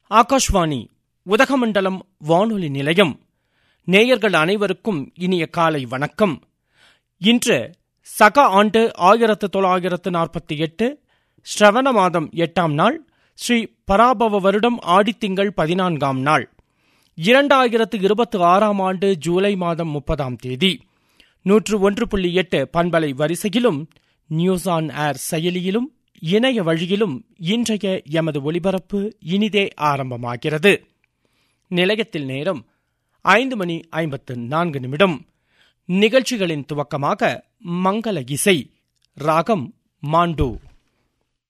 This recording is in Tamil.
ஆகாஷ்வாணி உதகமண்டலம் வானொலி நிலையம் நேயர்கள் அனைவருக்கும் இனிய காலை வணக்கம் இன்று சக ஆண்டு ஆயிரத்து தொள்ளாயிரத்து நாற்பத்தி எட்டு ஸ்ரவண மாதம் எட்டாம் நாள் ஸ்ரீ பராபவ வருடம் ஆடித்திங்கள் பதினான்காம் நாள் இரண்டாயிரத்து இருபத்தி ஆறாம் ஆண்டு ஜூலை மாதம் முப்பதாம் தேதி நூற்று ஒன்று புள்ளி எட்டு பண்பலை வரிசையிலும் நியூஸ் ஆன் ஏர் செயலியிலும் இணைய வழியிலும் இன்றைய எமது ஒலிபரப்பு இனிதே ஆரம்பமாகிறது நிலையத்தில் நேரம் ஐந்து மணி ஐம்பத்து நான்கு நிமிடம் நிகழ்ச்சிகளின் துவக்கமாக மங்கள இசை ராகம் மாண்டு